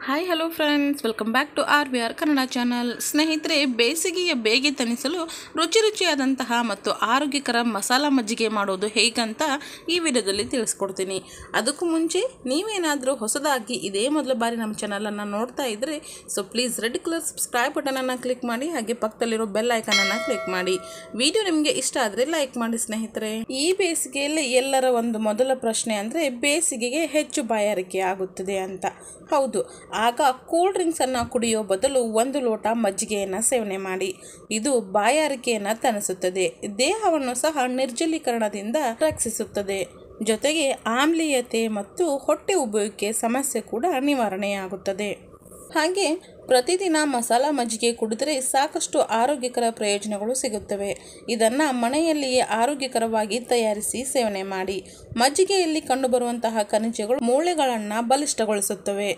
hi hello friends welcome back to R V R Kannada channel ಸ್ನೇಹಿತರೆ ಬೇಸಿಗೆಯ ಬೇಗೆ ತಣಿಸಲು ರುಚಿ ರುಚಿಯಾದಂತಹ ಮತ್ತು ಆರೋಗ್ಯಕರ ಮಸಾಲ ಮಜ್ಜಿಗೆ ಮಾಡೋದು ಹೇಗಂತ ಈ ವಿಡಿಯೋದಲ್ಲಿ ತಿಳಿಸ್ಕೊಡ್ತೀನಿ ಅದಕ್ಕೂ ಮುಂಚೆ ನೀವೇನಾದರೂ ಹೊಸದಾಗಿ ಇದೇ ಮೊದಲ ಬಾರಿ ನಮ್ಮ ಚಾನಲನ್ನು ನೋಡ್ತಾ ಇದ್ದರೆ so please red colour subscribe ಬಟನನ್ನು ಕ್ಲಿಕ್ ಮಾಡಿ ಹಾಗೆ ಪಕ್ಕದಲ್ಲಿರೋ ಬೆಲ್ ಐಕನನ್ನು ಕ್ಲಿಕ್ ಮಾಡಿ ವಿಡಿಯೋ ನಿಮಗೆ ಇಷ್ಟ ಆದರೆ ಲೈಕ್ ಮಾಡಿ ಸ್ನೇಹಿತರೆ ಈ ಬೇಸಿಗೆಯಲ್ಲಿ ಎಲ್ಲರ ಒಂದು ಮೊದಲ ಪ್ರಶ್ನೆ ಅಂದರೆ ಬೇಸಿಗೆಗೆ ಹೆಚ್ಚು ಬಾಯಾರಿಕೆ ಆಗುತ್ತದೆ ಅಂತ ಹೌದು ಆಗ ಕೂಲ್ ಡ್ರಿಂಕ್ಸನ್ನು ಕುಡಿಯೋ ಬದಲು ಒಂದು ಲೋಟ ಮಜ್ಜಿಗೆಯನ್ನು ಸೇವನೆ ಮಾಡಿ ಇದು ಬಾಯಾರಿಕೆಯನ್ನು ತಣಿಸುತ್ತದೆ ದೇಹವನ್ನು ಸಹ ನಿರ್ಜಲೀಕರಣದಿಂದ ರಕ್ಷಿಸುತ್ತದೆ ಜೊತೆಗೆ ಆಮ್ಲೀಯತೆ ಮತ್ತು ಹೊಟ್ಟೆ ಉಬ್ಬುವಿಕೆ ಸಮಸ್ಯೆ ಕೂಡ ನಿವಾರಣೆಯಾಗುತ್ತದೆ ಹಾಗೆ ಪ್ರತಿದಿನ ಮಸಾಲ ಮಜ್ಜಿಗೆ ಕುಡಿದರೆ ಸಾಕಷ್ಟು ಆರೋಗ್ಯಕರ ಪ್ರಯೋಜನಗಳು ಸಿಗುತ್ತವೆ ಇದನ್ನು ಮನೆಯಲ್ಲಿಯೇ ಆರೋಗ್ಯಕರವಾಗಿ ತಯಾರಿಸಿ ಸೇವನೆ ಮಾಡಿ ಮಜ್ಜಿಗೆಯಲ್ಲಿ ಕಂಡುಬರುವಂತಹ ಖನಿಜಗಳು ಮೂಳೆಗಳನ್ನು ಬಲಿಷ್ಠಗೊಳಿಸುತ್ತವೆ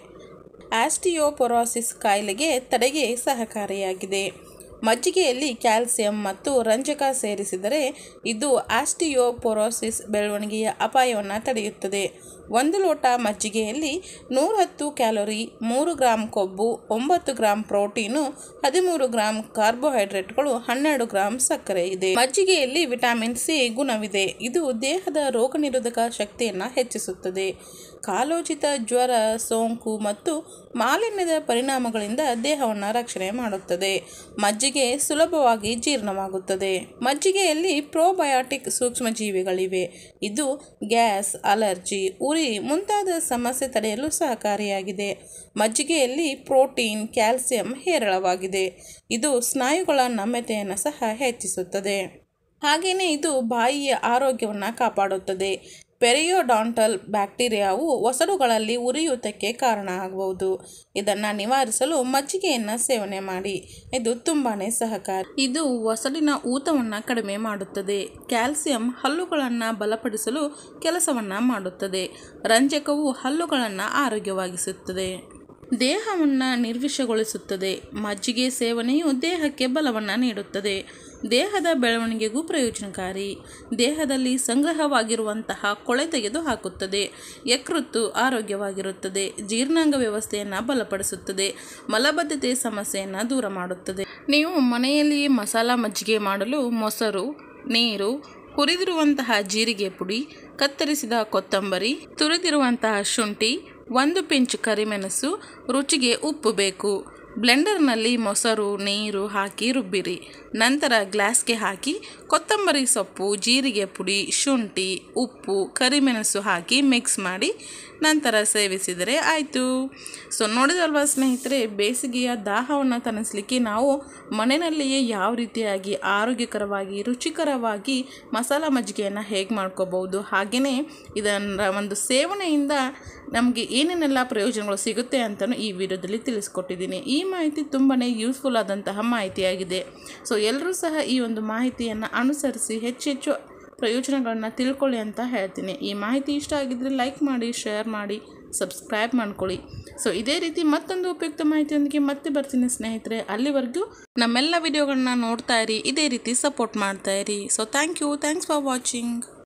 ಆಸ್ಟಿಯೋಪೊರಾಸಿಸ್ ಕಾಯಿಲೆಗೆ ತಡೆಗೆ ಸಹಕಾರಿಯಾಗಿದೆ ಮಜ್ಜಿಗೆಯಲ್ಲಿ ಕ್ಯಾಲ್ಸಿಯಂ ಮತ್ತು ರಂಜಕ ಸೇರಿಸಿದರೆ ಇದು ಆಸ್ಟಿಯೋಪೊರೋಸಿಸ್ ಬೆಳವಣಿಗೆಯ ಅಪಾಯವನ್ನು ತಡೆಯುತ್ತದೆ ಒಂದು ಲೋಟ ಮಜ್ಜಿಗೆಯಲ್ಲಿ ನೂರಹತ್ತು ಕ್ಯಾಲೋರಿ ಮೂರು ಗ್ರಾಂ ಕೊಬ್ಬು ಒಂಬತ್ತು ಗ್ರಾಂ ಪ್ರೋಟೀನು ಹದಿಮೂರು ಗ್ರಾಂ ಕಾರ್ಬೋಹೈಡ್ರೇಟ್ಗಳು ಹನ್ನೆರಡು ಗ್ರಾಂ ಸಕ್ಕರೆ ಇದೆ ಮಜ್ಜಿಗೆಯಲ್ಲಿ ವಿಟಮಿನ್ ಸಿ ಗುಣವಿದೆ ಇದು ದೇಹದ ರೋಗನಿರೋಧಕ ಶಕ್ತಿಯನ್ನು ಹೆಚ್ಚಿಸುತ್ತದೆ ಕಾಲೋಚಿತ ಜ್ವರ ಸೋಂಕು ಮತ್ತು ಮಾಲಿನ್ಯದ ಪರಿಣಾಮಗಳಿಂದ ದೇಹವನ್ನು ರಕ್ಷಣೆ ಮಾಡುತ್ತದೆ ಮಜ್ಜಿಗೆ ಸುಲಭವಾಗಿ ಜೀರ್ಣವಾಗುತ್ತದೆ ಮಜ್ಜಿಗೆಯಲ್ಲಿ ಪ್ರೋಬಯೋಟಿಕ್ ಸೂಕ್ಷ್ಮಜೀವಿಗಳಿವೆ ಇದು ಗ್ಯಾಸ್ ಅಲರ್ಜಿ ಉರಿ ಮುಂತಾದ ಸಮಸ್ಯೆ ತಡೆಯಲು ಸಹಕಾರಿಯಾಗಿದೆ ಮಜ್ಜಿಗೆಯಲ್ಲಿ ಪ್ರೋಟೀನ್ ಕ್ಯಾಲ್ಸಿಯಂ ಹೇರಳವಾಗಿದೆ ಇದು ಸ್ನಾಯುಗಳ ನಮ್ಯತೆಯನ್ನು ಸಹ ಹೆಚ್ಚಿಸುತ್ತದೆ ಹಾಗೆಯೇ ಇದು ಬಾಯಿಯ ಆರೋಗ್ಯವನ್ನು ಕಾಪಾಡುತ್ತದೆ ಪೆರಿಯೋಡಾಂಟಲ್ ಬ್ಯಾಕ್ಟೀರಿಯಾವು ಒಸಡುಗಳಲ್ಲಿ ಉರಿಯೂತಕ್ಕೆ ಕಾರಣ ಆಗಬಹುದು ಇದನ್ನು ನಿವಾರಿಸಲು ಮಜ್ಜಿಗೆಯನ್ನು ಸೇವನೆ ಮಾಡಿ ಇದು ತುಂಬಾ ಸಹಕಾರಿ ಇದು ಒಸಡಿನ ಊತವನ್ನು ಕಡಿಮೆ ಮಾಡುತ್ತದೆ ಕ್ಯಾಲ್ಸಿಯಂ ಹಲ್ಲುಗಳನ್ನು ಬಲಪಡಿಸಲು ಕೆಲಸವನ್ನು ಮಾಡುತ್ತದೆ ರಂಜಕವು ಹಲ್ಲುಗಳನ್ನು ಆರೋಗ್ಯವಾಗಿಸುತ್ತದೆ ದೇಹವನ್ನು ನಿರ್ವಿಷಗೊಳಿಸುತ್ತದೆ ಮಜ್ಜಿಗೆ ಸೇವನೆಯು ದೇಹಕ್ಕೆ ಬಲವನ್ನು ನೀಡುತ್ತದೆ ದೇಹದ ಬೆಳವಣಿಗೆಗೂ ಪ್ರಯೋಜನಕಾರಿ ದೇಹದಲ್ಲಿ ಸಂಗ್ರಹವಾಗಿರುವಂತಹ ಕೊಳೆ ತೆಗೆದು ಹಾಕುತ್ತದೆ ಯಕೃತ್ತು ಆರೋಗ್ಯವಾಗಿರುತ್ತದೆ ಜೀರ್ಣಾಂಗ ವ್ಯವಸ್ಥೆಯನ್ನು ಬಲಪಡಿಸುತ್ತದೆ ಮಲಬದ್ಧತೆ ಸಮಸ್ಯೆಯನ್ನು ದೂರ ಮಾಡುತ್ತದೆ ನೀವು ಮನೆಯಲ್ಲಿ ಮಸಾಲ ಮಜ್ಜಿಗೆ ಮಾಡಲು ಮೊಸರು ನೀರು ಹುರಿದಿರುವಂತಹ ಜೀರಿಗೆ ಪುಡಿ ಕತ್ತರಿಸಿದ ಕೊತ್ತಂಬರಿ ತುರಿದಿರುವಂತಹ ಶುಂಠಿ ಒಂದು ಪಿಂಚ್ ಕರಿಮೆಣಸು ರುಚಿಗೆ ಉಪ್ಪು ಬೇಕು ಬ್ಲೆಂಡರ್ನಲ್ಲಿ ಮೊಸರು ನೀರು ಹಾಕಿ ರುಬ್ಬಿರಿ ನಂತರ ಗ್ಲಾಸ್ಗೆ ಹಾಕಿ ಕೊತ್ತಂಬರಿ ಸೊಪ್ಪು ಜೀರಿಗೆ ಪುಡಿ ಶುಂಠಿ ಉಪ್ಪು ಕರಿಮೆಣಸು ಹಾಕಿ ಮಿಕ್ಸ್ ಮಾಡಿ ನಂತರ ಸೇವಿಸಿದರೆ ಆಯಿತು ಸೊ ನೋಡಿದಲ್ವಾ ಸ್ನೇಹಿತರೆ ಬೇಸಿಗೆಯ ದಾಹವನ್ನು ತಣಿಸ್ಲಿಕ್ಕೆ ನಾವು ಮನೆಯಲ್ಲಿಯೇ ಯಾವ ರೀತಿಯಾಗಿ ಆರೋಗ್ಯಕರವಾಗಿ ರುಚಿಕರವಾಗಿ ಮಸಾಲ ಮಜ್ಜಿಗೆಯನ್ನು ಹೇಗೆ ಮಾಡ್ಕೋಬೋದು ಹಾಗೆಯೇ ಇದರ ಒಂದು ಸೇವನೆಯಿಂದ ನಮಗೆ ಏನೇನೆಲ್ಲ ಪ್ರಯೋಜನಗಳು ಸಿಗುತ್ತೆ ಅಂತಲೂ ಈ ವಿಡಿಯೋದಲ್ಲಿ ತಿಳಿಸ್ಕೊಟ್ಟಿದ್ದೀನಿ ಈ ಮಾಹಿತಿ ತುಂಬಾ ಯೂಸ್ಫುಲ್ ಆದಂತಹ ಮಾಹಿತಿಯಾಗಿದೆ ಸೊ ಎಲ್ಲರೂ ಸಹ ಈ ಒಂದು ಮಾಹಿತಿಯನ್ನು ಅನುಸರಿಸಿ ಹೆಚ್ಚೆಚ್ಚು ಪ್ರಯೋಜನಗಳನ್ನು ತಿಳ್ಕೊಳ್ಳಿ ಅಂತ ಹೇಳ್ತೀನಿ ಈ ಮಾಹಿತಿ ಇಷ್ಟ ಆಗಿದ್ದರೆ ಲೈಕ್ ಮಾಡಿ ಶೇರ್ ಮಾಡಿ ಸಬ್ಸ್ಕ್ರೈಬ್ ಮಾಡ್ಕೊಳ್ಳಿ ಸೊ ಇದೇ ರೀತಿ ಮತ್ತೊಂದು ಉಪಯುಕ್ತ ಮಾಹಿತಿಯೊಂದಿಗೆ ಮತ್ತೆ ಬರ್ತೀನಿ ಸ್ನೇಹಿತರೆ ಅಲ್ಲಿವರೆಗೂ ನಮ್ಮೆಲ್ಲ ವಿಡಿಯೋಗಳನ್ನ ನೋಡ್ತಾ ಇರಿ ಇದೇ ರೀತಿ ಸಪೋರ್ಟ್ ಮಾಡ್ತಾ ಇರಿ so thank you thanks for watching